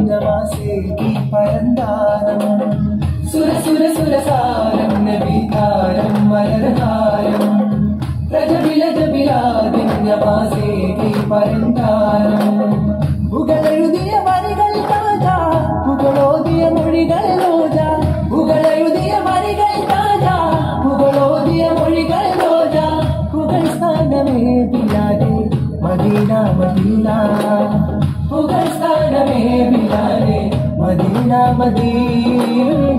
നമാസേകി പരന്താനം സുര സുര സുരസാരം നബിതാരം മലർഹാരം പ്രജബിലജബിലാദിൻ നമാസേകി പരന്താനം പുകളെഴുതിയ വരികൾ താജ പുകളോതിയ മൊഴികൾ ലോജ പുകളെഴുതിയ വരികൾ താജ പുകളോതിയ മൊഴികൾ ലോജ പുകൾ സ്ഥാനമേ ബിലാദേ മദീന മദീന പുകൾ സ്ഥാനമേ ബിലാദേ മദീന മദീന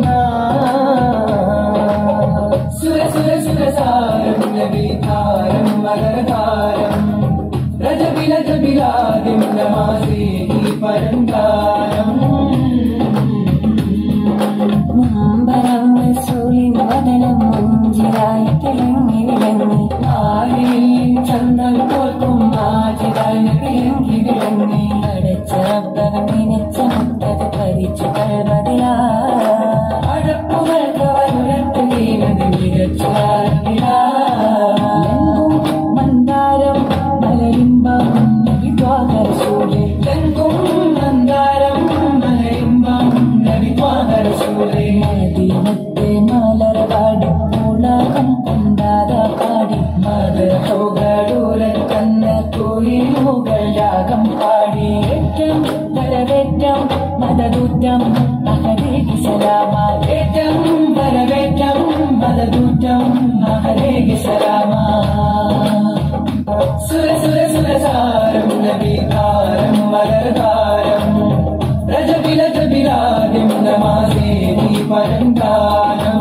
സുര സുര സുരസാരം നബിതാരം മലർധാരം രജബിലജബിലാദിം നമാസേകി പരന്താരം മുമ്പരം റസൂലിൻ വദനം മുഞ്ചിരായി തിളങ്ങി വിളങ്ങി ആരിൽ ചന്തം കോർക്കും ആചിതായി കിളങ്ങി വിളങ്ങി അടച്ച റബ്ബകം നിനച്ച മുത്തത് പരിച്ചു കൽവതിലാ അഴപ്പുകൾ കവരുരട്ട് വീണത് മികച്ചാർക്കിലാ ലങ്കും മന്ദാരം മലരിമ്പം വിദ്വാകരസൂലെ ലങ്കും മന്ദാരം മലയിമ്പം നബിത്വാദരസൂലേ മദീനത്തെ മലർവാടി പൂളകം കൊണ്ടാത പാടി മധുരൂരൻ കന്ന കുയിലുകൾ രാഗം പാടി ഏറ്റം വരവേറ്റം മതദൂറ്റം അഹദേഹി സലാമ ഏറ്റം വരവേറ്റം മതദൂറ്റം മഹരേകി സലാമ സുര സുര സുരസാരം നബികാരം മലർകാരം രജബിലജബിലാദിം നമാസേതി പരങ്കാരം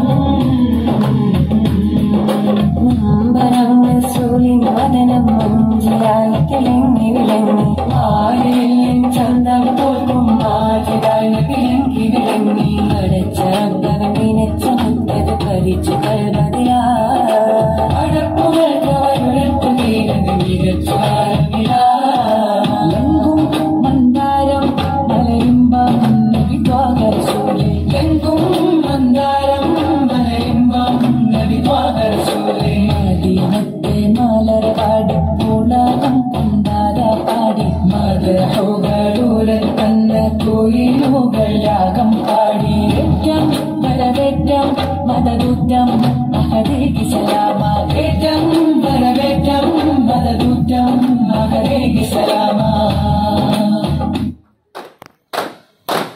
മുമ്പരം റസൂലിൻ വദനം മുഞ്ചിരായി തിളങ്ങി വിളങ്ങി ആരിൽ ചന്തം തോൽക്കും ആചിതായി കിളങ്ങി വിളങ്ങി അടച്ച റബ്ബകം നിനച്ച മുത്തത് പരിച്ചു കൽവതിലാ അഴപ്പുകൾ കവരുരട്ട് വീണത് മികച്ചാർക്കിലാ ലങ്കും മന്ദാരം മലരിമ്പം വിദ്വാകരസൂലെ എങ്കും മന്ദാരം മലയിമ്പം നബിത്വാദരസൂലേ മദീനത്തെ മലർവാടി പൂളകം കൊണ്ടാത പാടി മധുരൂരൻ കന്ന കുയിലുകൾ രാഗം പാടി ഏറ്റം വരവേറ്റം മതദൂറ്റം അഹദേഹി സലാമ